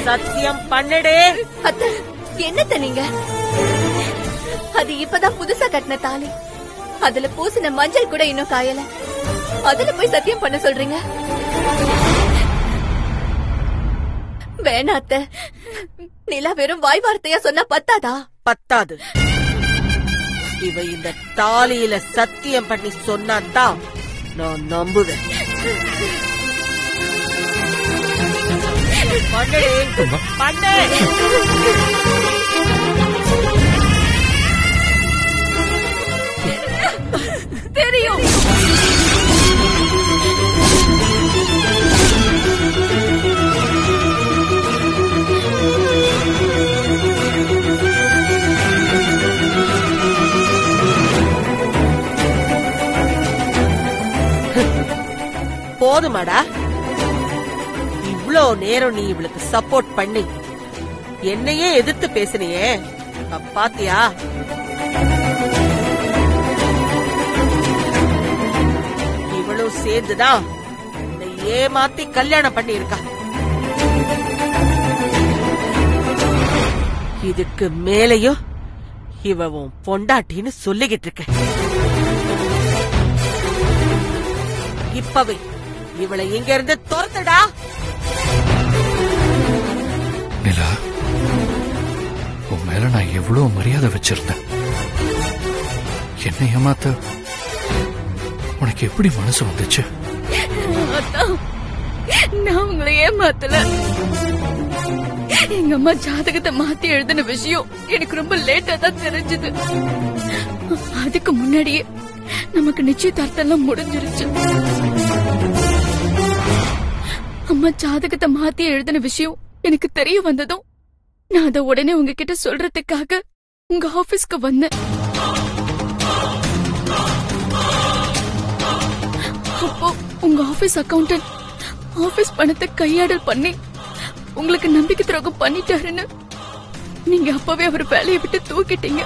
சத்தியம் பண்ணுடே அத்தை என்னத்த நீங்க அது இப்பதான் புதுசா கட்டின தாலி அதுல பூசின மஞ்சள் கூட இன்னும் காயல அதுல போய் சத்தியம் பண்ண சொல்றீங்க வேணா அத்தை நிலா வெறும் வாய் வார்த்தையா சொன்னா பத்தாதா பத்தாது இவ இந்த தாலியில சத்தியம் பண்ணி சொன்னாதான் நான் நம்புவேன் பண்ணுடே பண்ணு தெரியும் போதுமாடா இவ்ளோ நேரம் நீ இவளுக்கு சப்போர்ட் பண்ணி என்னையே எதிர்த்து பேசுனியே அப்ப பாத்தியா இவளும் சேர்ந்துதான் உன்னை ஏமாத்தி கல்யாணம் பண்ணி இருக்கா இதுக்கு மேலையும் இவ உன் பொண்டாட்டின்னு சொல்லிக்கிட்டு இருக்க இப்பவே இவளை இங்க இருந்து துரத்துடா நிலா உன் மேல நான் எவ்வளவு மரியாதை வச்சிருந்தேன் என்னை ஏமாத்த உனக்கு எப்படி மனசு வந்துச்சு அதான் நான் உங்களை ஏமாத்தல எங்க அம்மா ஜாதகத்தை மாத்தி எழுதின விஷயம் எனக்கு ரொம்ப லேட்டா தான் தெரிஞ்சது அதுக்கு முன்னாடியே நமக்கு நிச்சயதார்த்தம் எல்லாம் முடிஞ்சிருச்சு அம்மா ஜாதகத்தை மாத்தி எழுதின விஷயம் எனக்கு தெரிய வந்ததும் நான் அதை உடனே உங்ககிட்ட சொல்றதுக்காக உங்க ஆபீஸ்க்கு வந்தேன் அப்போ உங்க ஆபீஸ் அக்கவுண்டன்ட் ஆபீஸ் பணத்தை கையாடல் பண்ணி உங்களுக்கு நம்பிக்கை துரோகம் பண்ணிட்டாருன்னு நீங்க அப்பவே அவர் வேலையை விட்டு தூக்கிட்டீங்க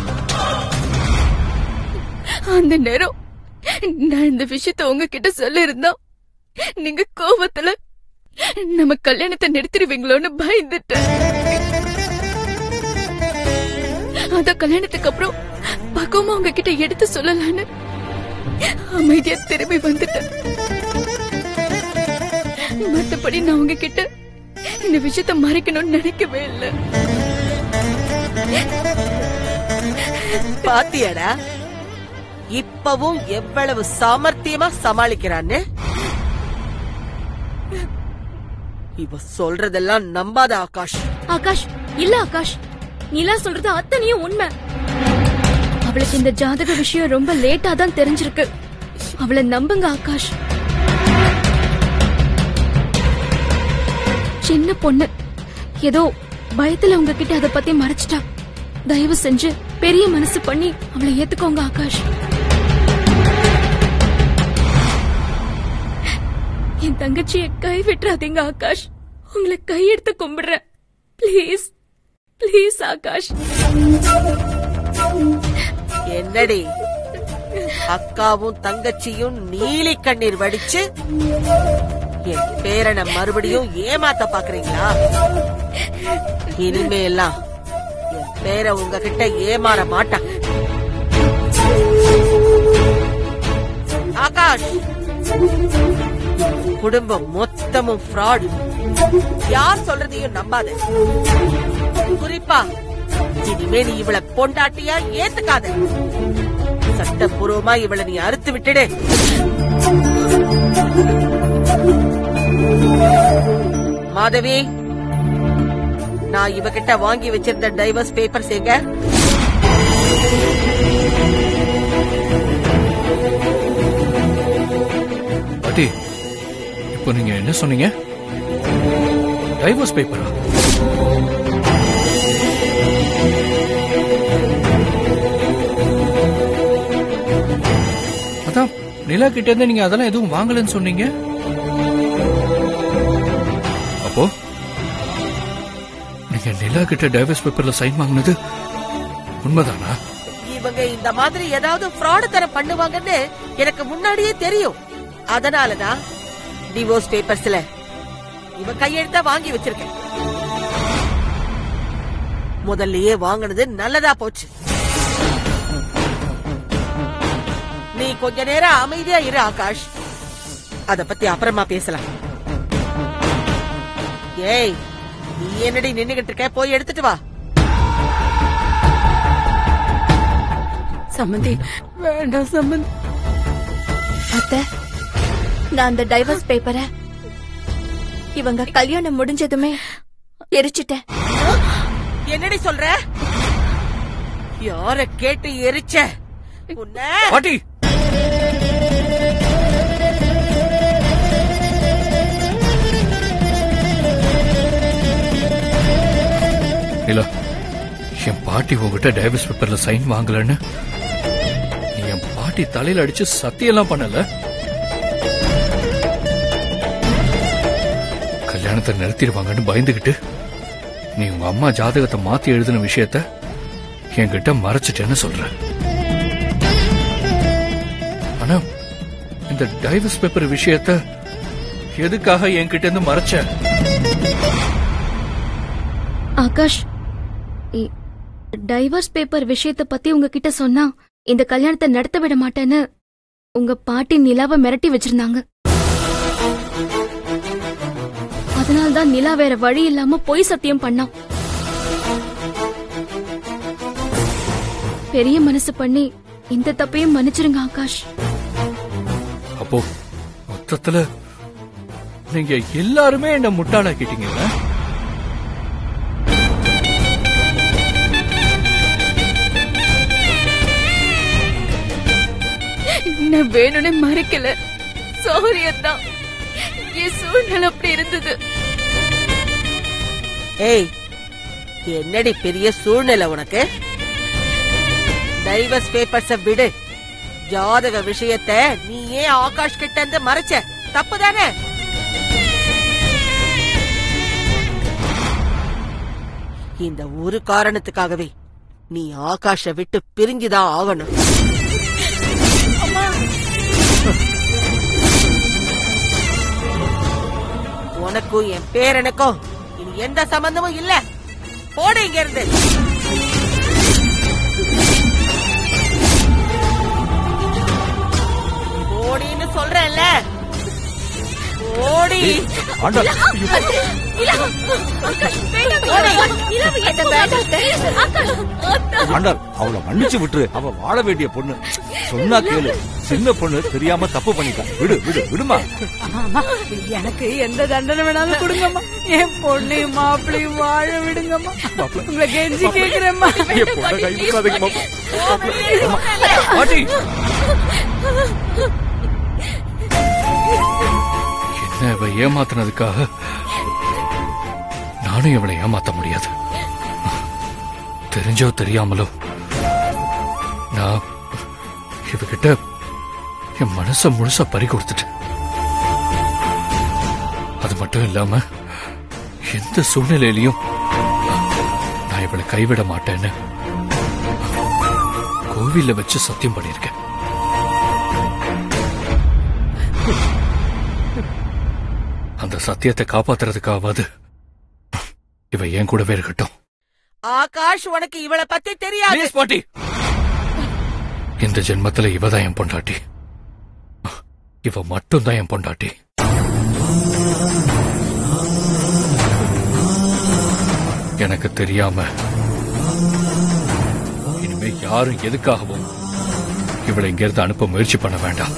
அந்த நேரம் நான் இந்த விஷயத்த உங்ககிட்ட சொல்ல இருந்தா நீங்க கோபத்துல நம்ம கல்யாணத்தை நிறுத்திடுவீங்களோன்னு பயந்துட்டேன் அத கல்யாணத்துக்கு அப்புறம் பக்குவமா உங்ககிட்ட எடுத்து சொல்லலான்னு அமைதியா திரும்பி வந்துட்டேன் மத்தபடி நான் உங்ககிட்ட இந்த விஷயத்த மறைக்கணும்னு நினைக்கவே இல்லை பாத்தியாடா இப்பவும் எவ்வளவு சாமர்த்தியமா சமாளிக்கிறான்னு இவ சொல்றதெல்லாம் நம்பாத ஆகாஷ் ஆகாஷ் இல்ல ஆகாஷ் நிலா சொல்றது அத்தனையும் உண்மை அவளுக்கு இந்த ஜாதக விஷயம் ரொம்ப லேட்டா தான் தெரிஞ்சிருக்கு அவளை நம்புங்க ஆகாஷ் சின்ன பொண்ணு ஏதோ பயத்துல உங்ககிட்ட அத பத்தி மறைச்சிட்டா தயவு செஞ்சு பெரிய மனசு பண்ணி அவளை ஏத்துக்கோங்க ஆகாஷ் என் தங்கச்சியை கை விட்டுறாதீங்க ஆகாஷ் உங்களை கையெடுத்து கும்பிடுறேன் ப்ளீஸ் ப்ளீஸ் ஆகாஷ் என்னடி அக்காவும் தங்கச்சியும் நீலி கண்ணீர் வடிச்சு என் பேரனை மறுபடியும் ஏமாத்த பாக்குறீங்களா இனிமே எல்லாம் என் பேர உங்ககிட்ட ஏமாற மாட்டான் ஆகாஷ் குடும்பம் மொத்தமும் ஃப்ராட் யார் சொல்றதையும் நம்பாத குறிப்பா இனிமே நீ இவளை பொண்டாட்டியா ஏத்துக்காத சட்டப்பூர்வமா இவளை நீ அறுத்து விட்டுடு மாதவி நான் இவகிட்ட வாங்கி வச்சிருந்த டைவர்ஸ் பேப்பர்ஸ் எங்க பாட்டி இப்போ நீங்க என்ன சொன்னீங்க டைவர்ஸ் பேப்பரா அதான் நிலா கிட்ட இருந்து நீங்க அதெல்லாம் எதுவும் வாங்கலன்னு சொன்னீங்க அப்போ நீங்க நிலா கிட்ட டைவர்ஸ் பேப்பர்ல சைன் வாங்கினது உண்மைதானா இவங்க இந்த மாதிரி ஏதாவது ஃப்ராடு தரம் பண்ணுவாங்கன்னு எனக்கு முன்னாடியே தெரியும் அதனாலதான் டிவோர்ஸ் பேப்பர்ஸ்ல இவ கையெழுத்தா வாங்கி வச்சிருக்கேன் முதல்லயே வாங்குனது நல்லதா போச்சு நீ கொஞ்ச நேரம் அமைதியா இரு ஆகாஷ் அத பத்தி அப்புறமா பேசலாம் ஏய் நீ என்னடி நின்னுகிட்டு இருக்க போய் எடுத்துட்டு வா சம்மந்தி வேண்டாம் சம்மந்தி அத்த நான் அந்த டைவர்ஸ் பேப்பரை இவங்க கல்யாணம் முடிஞ்சதுமே எரிச்சிட்டேன் என்னடி சொல்ற யார கேட்டு எரிச்ச உன்ன பாட்டி இல்ல என் பாட்டி உங்ககிட்ட டைவர்ஸ் பேப்பர்ல சைன் வாங்கலன்னு நீ என் பாட்டி தலையில அடிச்சு சத்தியெல்லாம் பண்ணல கல்யாணத்தை நிறுத்திடுவாங்கன்னு பயந்துகிட்டு நீ உங்க அம்மா ஜாதகத்தை மாத்தி எழுதின விஷயத்த என்கிட்ட மறைச்சிட்டேன்னு சொல்ற ஆனா இந்த டைவர்ஸ் பேப்பர் விஷயத்த எதுக்காக என்கிட்ட இருந்து மறைச்ச ஆகாஷ் டைவர்ஸ் பேப்பர் விஷயத்த பத்தி உங்ககிட்ட சொன்னா இந்த கல்யாணத்தை நடத்த விட மாட்டேன்னு உங்க பாட்டி நிலாவை மிரட்டி வச்சிருந்தாங்க அதனால்தான் நிலா வேற வழி இல்லாம பொய் சத்தியம் பண்ணான் பெரிய மனசு பண்ணி இந்த தப்பையும் மன்னிச்சிருங்க ஆகாஷ் அப்போ மொத்தத்துல நீங்க எல்லாருமே என்ன முட்டாளாக்கிட்டீங்கல்ல நான் வேணும்னே மறைக்கல சாரி அதான் என் சூழ்நிலை அப்படி இருந்தது ஏய் என்னடி பெரிய சூழ்நிலை உனக்கு டைவர்ஸ் பேப்பர்ஸ விடு ஜாதக விஷயத்த நீ ஏன் ஆகாஷ் கிட்ட இருந்து மறைச்ச தப்புதானே இந்த ஒரு காரணத்துக்காகவே நீ ஆகாஷ விட்டு பிரிஞ்சுதான் ஆகணும் உனக்கும் என் பேரனுக்கும் இனி எந்த சம்பந்தமும் இல்ல போடு இங்க இருந்து ஓடின்னு சொல்றேன்ல ஓடி ஆண்டா ஆண்டாள் அவளை மன்னிச்சு விட்டுரு அவ வாழ வேண்டிய பொண்ணு சொன்னா கேளு சின்ன பொண்ணு தெரியாம தப்பு பண்ணிட்டா விடு விடு விடுமா ஆமா எனக்கு எந்த தண்டனை வேணாலும் கொடுங்கம்மா என் பொண்ணையும் மாப்பிளையும் வாழ விடுங்கம்மா உங்களை கெஞ்சி கேக்குறேம்மா என் பொண்ணை கை விட்டுறாதீங்க பாட்டி என்ன இவ ஏமாத்தினதுக்காக நானும் இவளை ஏமாத்த முடியாது தெரிஞ்சோ தெரியாமலோ நான் இவகிட்ட என் மனச முழுசா பறி கொடுத்துட்டேன் அது மட்டும் இல்லாம எந்த சூழ்நிலையிலையும் நான் இவளை கைவிட மாட்டேன்னு கோவில்ல வச்சு சத்தியம் பண்ணிருக்கேன் அந்த சத்தியத்தை காப்பாத்துறதுக்காவது இவ என் கூடவே இருக்கட்டும் ஆகாஷ் உனக்கு இவளை பத்தி தெரியாது ப்ளீஸ் பாட்டி இந்த ஜென்மத்துல இவதான் என் பொண்டாட்டி இவ மட்டும்தான் என் பொண்டாட்டி எனக்கு தெரியாம இனிமே யாரும் எதுக்காகவும் இவளை இங்கிருந்து அனுப்ப முயற்சி பண்ண வேண்டாம்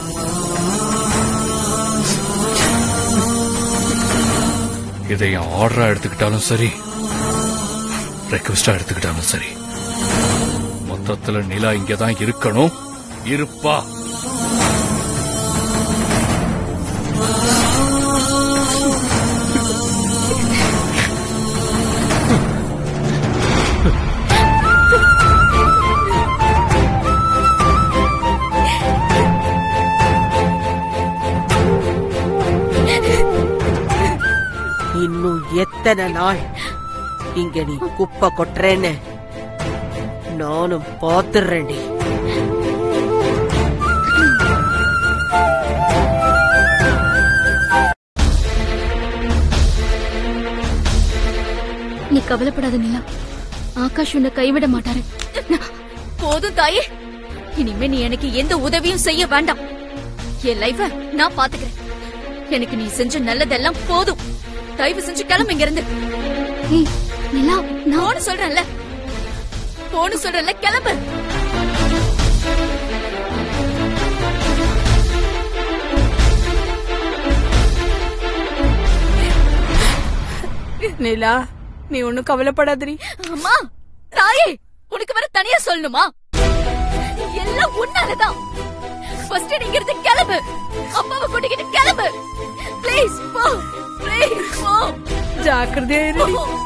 இதை என் ஆர்டரா எடுத்துக்கிட்டாலும் சரி ரெக்வஸ்டா எடுத்துக்கிட்டாலும் சரி மொத்தத்துல நிலா இங்கதான் இருக்கணும் இருப்பா இன்னும் எத்தனை நாள் இங்க நீ குப்பை கொட்டுறேன்னு நானும் பாத்துறேன்டி நீ கவலைப்படாத நிலா ஆகாஷ் உன்னை கைவிட மாட்டாரு போதும் தாயே இனிமே நீ எனக்கு எந்த உதவியும் செய்ய வேண்டாம் என் லைஃப நான் பாத்துக்கிறேன் எனக்கு நீ செஞ்ச நல்லதெல்லாம் போதும் தயவு செஞ்சு கிளம்பு இங்க இருந்து நிலா நான் சொல்றேன்ல போன்னு சொல்றேன்ல கிளம்பு நிலா நீ ஒண்ணும் கவலைப்படாதடி அம்மா தாயே உனக்கு வர தனியா சொல்லணுமா எல்லாம் உன்னாலதான் ஃபர்ஸ்ட் நீங்க இருந்து கிளம்பு அப்பாவை கூட்டிக்கிட்டு கிளம்பு ப்ளீஸ் போ ப்ளீஸ் போ ஜாக்கிரதையா இருடி போ.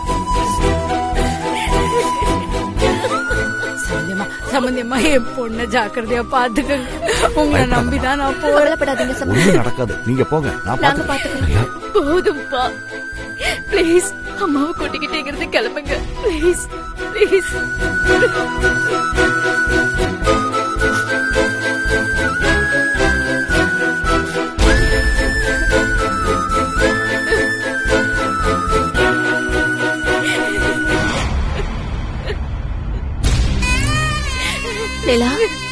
சம்பந்தியம்மா சம்பந்தியம்மா என் பொண்ண ஜாக்கிரதையா பாத்துக்கங்க உங்களை நம்பிதான் நான் போறேன் கவலைப்படாதீங்க சம்பந்தி ஒண்ணும் நடக்காது நீங்க போங்க நான் நாங்க பாத்துக்கிறேன் பாத்துக்கிறோம் போதும்பா ப்ளீஸ் அம்மாவை கூட்டிக்கிட்டு இங்க இருந்து கிளம்புங்க ப்ளீஸ் ப்ளீஸ் நிலா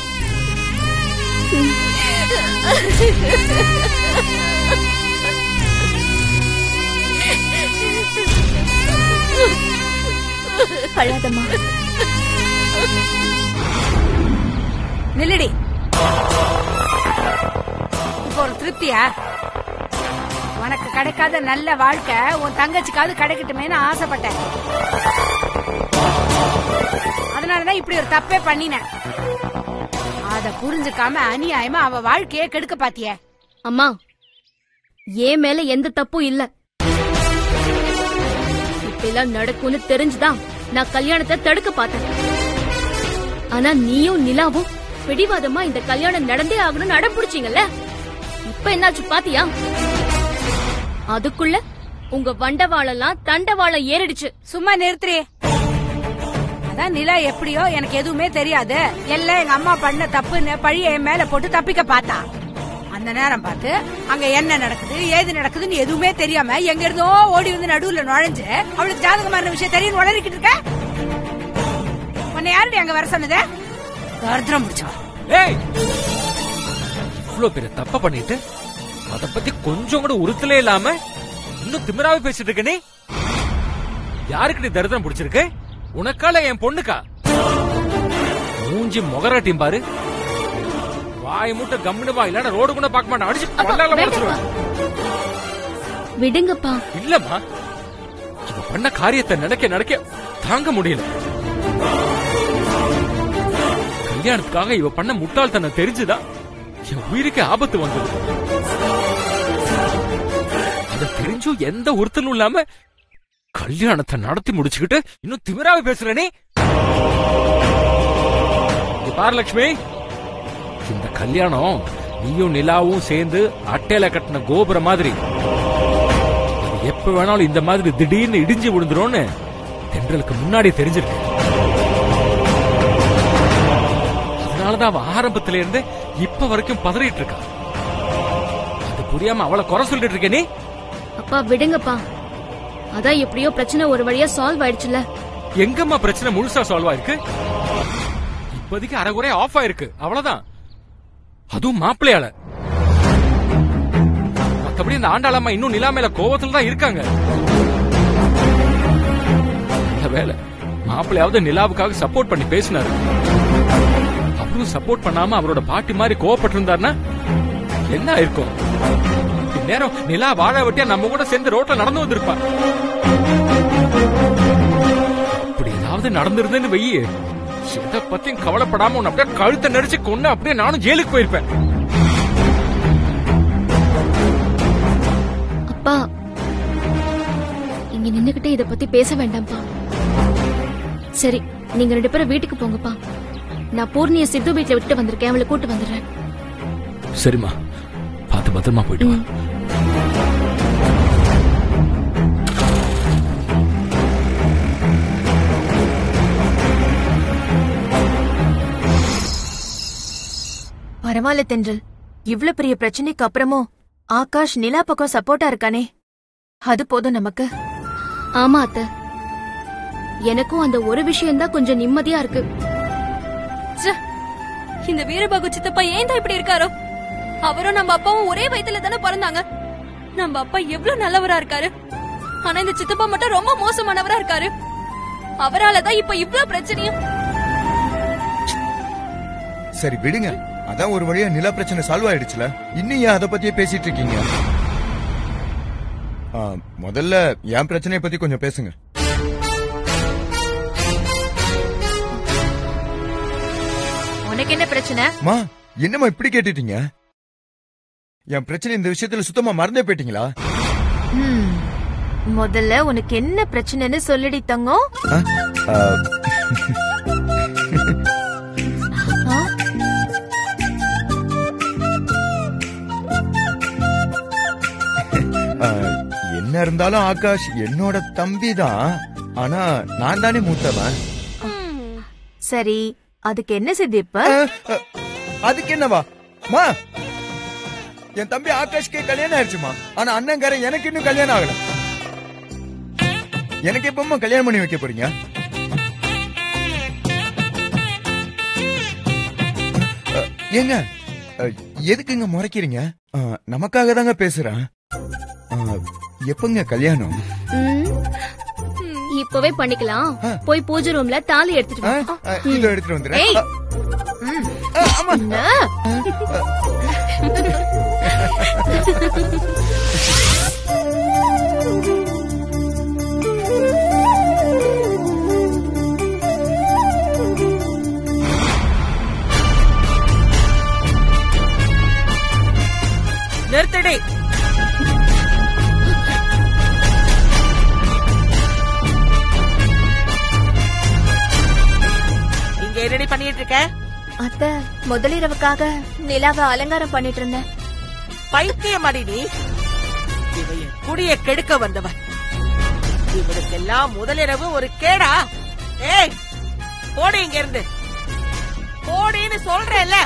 அழாதம்மா நில்லடி இப்போ ஒரு திருப்தியா உனக்கு கிடைக்காத நல்ல வாழ்க்கை உன் தங்கச்சிக்காவது கிடைக்கட்டுமேனு ஆசைப்பட்டேன் அதனாலதான் இப்படி ஒரு தப்பே பண்ணினேன் அத புரிஞ்சுக்காம அநியாயமா அவ வாழ்க்கையே கெடுக்க பாத்தியே அம்மா என் மேல எந்த தப்பும் இல்ல இப்பெல்லாம் நடக்கும்னு தெரிஞ்சுதான் நான் கல்யாணத்தை தடுக்க பார்த்தேன் ஆனா நீயும் நிலாவும் பிடிவாதமா இந்த கல்யாணம் நடந்தே ஆகணும்னு அடம் பிடிச்சீங்கல்ல இப்ப என்னாச்சு பாத்தியா அதுக்குள்ள உங்க வண்டவாளெல்லாம் தண்டவாளம் ஏறிடுச்சு சும்மா நிறுத்துறே அதான் நிலா எப்படியோ எனக்கு எதுவுமே தெரியாது எல்லாம் எங்க அம்மா பண்ண தப்புன்னு பழிய என் மேல போட்டு தப்பிக்க பார்த்தா அந்த நேரம் பார்த்து அங்க என்ன நடக்குது ஏது நடக்குதுன்னு எதுவுமே தெரியாம எங்க இருந்தோ ஓடி வந்து நடுவுல நுழைஞ்சு அவளுக்கு ஜாதகமான விஷயம் தெரியும் உளறிக்கிட்டு இருக்க உன்னை யாருடி அங்க வர சொன்னது தரித்திரம் முடிச்சா ஏய் இவ்ளோ பெரிய தப்ப பண்ணிட்டு அத பத்தி கொஞ்சம் கூட உறுத்தலே இல்லாம இன்னும் திமிராவே பேசிட்டு இருக்க நீ யாருக்கு நீ தரித்திரம் பிடிச்சிருக்கு உனக்கால என் பொண்ணுக்கா மூஞ்சி முகராட்டியும் பாரு வாய் மூட்டை கம்முனு வா இல்லன்னா ரோடு கூட பார்க்க மாட்டேன் அடிச்சு பல்லால உடைச்சிருவேன் விடுங்கப்பா இல்லம்மா இவ பண்ண காரியத்தை நினைக்க நினைக்க தாங்க முடியல கல்யாணத்துக்காக இவ பண்ண முட்டாள்தனம் தெரிஞ்சுதான் என் உயிருக்கு ஆபத்து வந்தது அது தெரிஞ்சும் எந்த ஒருத்தலும் இல்லாம கல்யாணத்தை நடத்தி முடிச்சுக்கிட்டு இன்னும் திமிராவே பேசுற நீ இங்க பாரு லட்சுமி இந்த கல்யாணம் நீயும் நிலாவும் சேர்ந்து அட்டையில கட்டின கோபுரம் மாதிரி அது எப்ப வேணாலும் இந்த மாதிரி திடீர்னு இடிஞ்சு விழுந்துரும்னு தென்றலுக்கு முன்னாடி தெரிஞ்சிருக்கு அதனாலதான் அவ ஆரம்பத்துல இருந்து இப்ப வரைக்கும் பதறிட்டு இருக்கா அது புரியாம அவளை குறை சொல்லிட்டு இருக்க நீ அப்பா விடுங்கப்பா அதான் எப்படியோ பிரச்சனை ஒரு வழியா சால்வ் ஆயிடுச்சுல எங்கம்மா பிரச்சனை முழுசா சால்வ் ஆயிருக்கு இப்போதைக்கு அரைகுறை ஆஃப் ஆயிருக்கு அவ்வளவுதான் அதுவும் மாப்பிள்ளையால மத்தபடி இந்த ஆண்டாளம்மா இன்னும் நிலா மேல கோவத்துல தான் இருக்காங்க நல்ல வேலை மாப்பிள்ளையாவது நிலாவுக்காக சப்போர்ட் பண்ணி பேசினாரு அவரும் சப்போர்ட் பண்ணாம அவரோட பாட்டி மாதிரி கோவப்பட்டு இருந்தாருன்னா என்ன ஆயிருக்கும் இந்நேரம் நிலா வாழ வெட்டியா நம்ம கூட சேர்ந்து ரோட்ல நடந்து வந்திருப்பா அப்படி ஏதாவது நடந்திருந்தேன்னு வெயி எதை பத்தியும் கவலைப்படாம உன்னை அப்படியே கழுத்தை நடிச்சு கொண்டு அப்படியே நானும் ஜெயிலுக்கு போயிருப்பேன் அப்பா இங்க நின்னுகிட்டே இத பத்தி பேச வேண்டாம்ப்பா சரி நீங்க ரெண்டு பேரும் வீட்டுக்கு போங்கப்பா நான் பூர்ணிய சித்து வீட்ல விட்டு வந்திருக்கேன் அவளை கூட்டு வந்துடுறேன் சரிம்மா பார்த்து பத்திரமா போயிட்டு வா பரவாயில்ல தென்றல் இவ்ளோ பெரிய பிரச்சனைக்கு அப்புறமும் ஆகாஷ் நிலா பக்கம் சப்போர்ட்டா இருக்கானே அது போதும் நமக்கு ஆமா அத்த எனக்கும் அந்த ஒரு விஷயம் தான் கொஞ்சம் நிம்மதியா இருக்கு ச்சே, இந்த வீரபாகு சித்தப்பா ஏன் தான் இப்படி இருக்காரோ அவரும் நம்ம அப்பாவும் ஒரே வயதுல தானே பிறந்தாங்க நம்ம அப்பா எவ்வளவு நல்லவரா இருக்காரு ஆனா இந்த சித்தப்பா மட்டும் ரொம்ப மோசமானவரா இருக்காரு அவரால தான் இப்ப இவ்ளோ பிரச்சனையும் சரி விடுங்க அதான் ஒரு வழியா நில பிரச்சனை சால்வ் ஆயிடுச்சுல இன்னும் ஏன் அதை பத்தியே பேசிட்டு இருக்கீங்க ஆ, முதல்ல என் பிரச்சனைய பத்தி கொஞ்சம் பேசுங்க உனக்கு என்ன பிரச்சனை மா என்னம்மா இப்படி கேட்டுட்டீங்க என் பிரச்சனை இந்த விஷயத்துல சுத்தமா மறந்தே போயிட்டீங்களா ம், முதல்ல உனக்கு என்ன பிரச்சனைன்னு சொல்லிடி தங்கம் ஆ? ஆ, ஆ? ஆ, என்ன இருந்தாலும் ஆகாஷ் என்னோட தம்பி தான் ஆனா நான் தானே மூத்தவன் சரி அதுக்கு என்ன செய்தி இப்ப ஆ, ஆ, அதுக்கு என்னவா மா என் தம்பி ஆகாஷ்கே கல்யாணம் ஆயிடுச்சுமா ஆனா அண்ணங்காரன் எனக்கு இன்னும் கல்யாணம் ஆகல எனக்கு எப்பமா கல்யாணம் பண்ணி வைக்க போறீங்க அ, ஏங்க அ, எதுக்குங்க முறைக்கிறீங்க அ, நமக்காக தாங்க பேசுறேன் அ, எப்பங்க கல்யாணம் ம், இப்பவே பண்ணிக்கலாம் போய் பூஜை ரூம்ல தாலி எடுத்துட்டு அ, வா அ, இதோ எடுத்துட்டு வந்துடுறேன் ஏய். அ, அ, ஆமா என்ன? நிறுத்தடி இங்க என்னடி பண்ணிட்டு இருக்க அத்த முதலிரவுக்காக நிலாவை அலங்காரம் பண்ணிட்டு இருந்தேன் பைத்தியமாடி நீ இவ என் குடிய கெடுக்க வந்தவன் இவனுக்கெல்லாம் முதலிரவு ஒரு கேடா ஏய் போடி இங்க இருந்து போடின்னு சொல்றேன்ல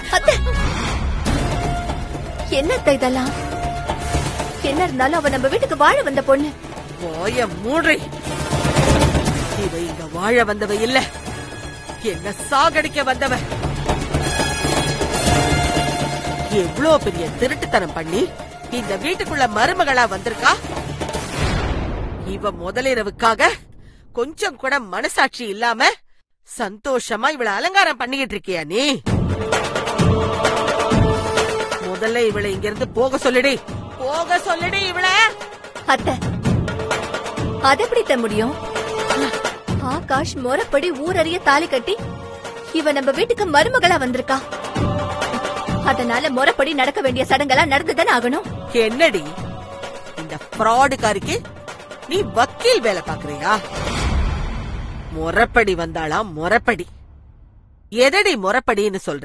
என்ன அத்தை இதெல்லாம் என்ன இருந்தாலும் அவ நம்ம வீட்டுக்கு வாழ வந்த பொண்ணு போய மூடி இவ இங்க வாழ வந்தவ இல்ல என்ன சாகடிக்க வந்தவ எவ்ளோ பெரிய திருட்டுத்தனம் பண்ணி இந்த வீட்டுக்குள்ள மருமகளா வந்திருக்கா இவ முதலிரவுக்காக கொஞ்சம் கூட மனசாட்சி இல்லாம சந்தோஷமா இவள அலங்காரம் பண்ணிக்கிட்டு இருக்கியா நீ முதல்ல இவளை இங்க இருந்து போக சொல்லுடி போக சொல்லுடி இவள அத்தை அது எப்படி த முடியும் ஆகாஷ் முறைப்படி ஊரறிய தாலி கட்டி இவ நம்ம வீட்டுக்கு மருமகளா வந்திருக்கா அதனால முறைப்படி நடக்க வேண்டிய சடங்கெல்லாம் நடந்துதானே ஆகணும் என்னடி இந்த ஃப்ராடுக்காரிக்கு நீ வக்கீல் வேலை பாக்குறியா முறப்படி வந்தாளா முறப்படி எதடி முறப்படின்னு சொல்ற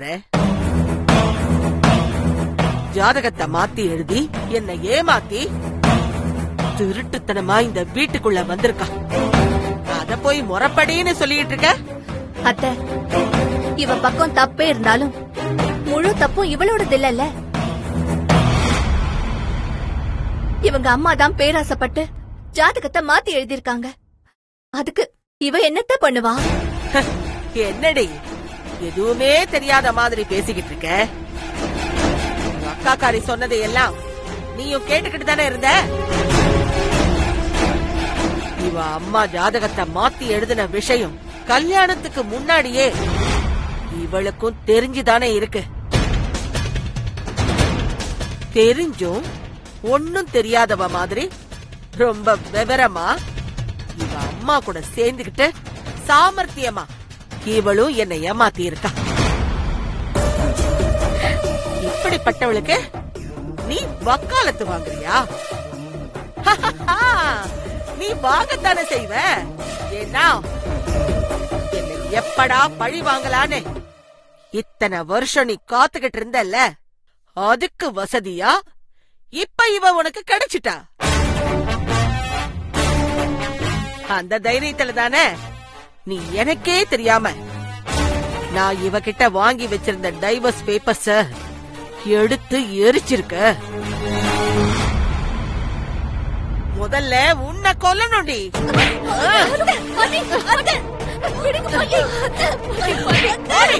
ஜாதகத்தை மாத்தி எழுதி என்னை ஏமாத்தி திருட்டுத்தனமா இந்த வீட்டுக்குள்ள வந்திருக்கா அத போய் முறப்படின்னு சொல்லிட்டு இருக்க அத்தை இவ பக்கம் தப்பே இருந்தாலும் முழு தப்பும் இவளோடது இல்லல்ல இவங்க அம்மா தான் பேராசப்பட்டு ஜாதகத்தை மாத்தி எழுதியிருக்காங்க அதுக்கு இவ என்னத்த பண்ணுவா என்னடி எதுவுமே தெரியாத மாதிரி பேசிக்கிட்டு இருக்க உங்க அக்காக்காரி சொன்னதை எல்லாம் நீயும் கேட்டுக்கிட்டு தானே இருந்த இவ அம்மா ஜாதகத்தை மாத்தி எழுதின விஷயம் கல்யாணத்துக்கு முன்னாடியே இவளுக்கும் தெரிஞ்சுதானே இருக்கு தெரிஞ்சும் ஒன்னும் தெரியாதவ மாதிரி ரொம்ப விவரமா இவ அம்மா கூட சேர்ந்துகிட்டு சாமர்த்தியமா இவளும் என்னை ஏமாத்தி இருக்கா இப்படிப்பட்டவளுக்கு நீ வக்காலத்து வாங்குறியா நீ வாங்கத்தானே செய்வ ஏன்னா என்னை எப்படா பழி வாங்கலான்னு இத்தனை வருஷம் நீ காத்துக்கிட்டு இருந்தல்ல அதுக்கு வசதியா இப்ப இவ உனக்கு கிடைச்சிட்டா அந்த தைரியத்துல தானே நீ எனக்கே தெரியாம நான் இவகிட்ட வாங்கி வச்சிருந்த டைவர்ஸ் பேப்பர்ஸ எடுத்து எரிச்சிருக்க முதல்ல உன்னை கொல்லணும்டி ஆ. பாட்டி அத்தை விடுங்க பாட்டி பாட்டி பாட்டி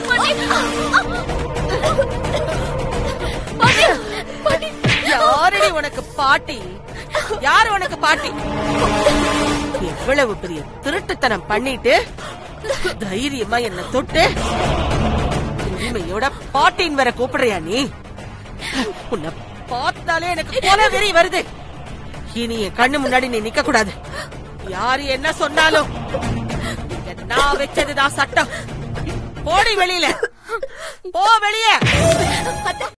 பாட்டி பாட்டி யாரடி உனக்கு பாட்டி யார் உனக்கு பாட்டி எவ்வளவு பெரிய திருட்டுத்தனம் பண்ணிட்டு தைரியமா என்ன தொட்டு உரிமையோட பாட்டின் வர கூப்பிடுறியா நீ உன்னை பார்த்தாலே எனக்கு கொலை வெறி வருது இனி என் கண்ணு முன்னாடி நீ நிக்க கூடாது யாரு என்ன சொன்னாலும் இங்க நான் வச்சதுதான் சட்டம் போடி வெளியில போ வெளியே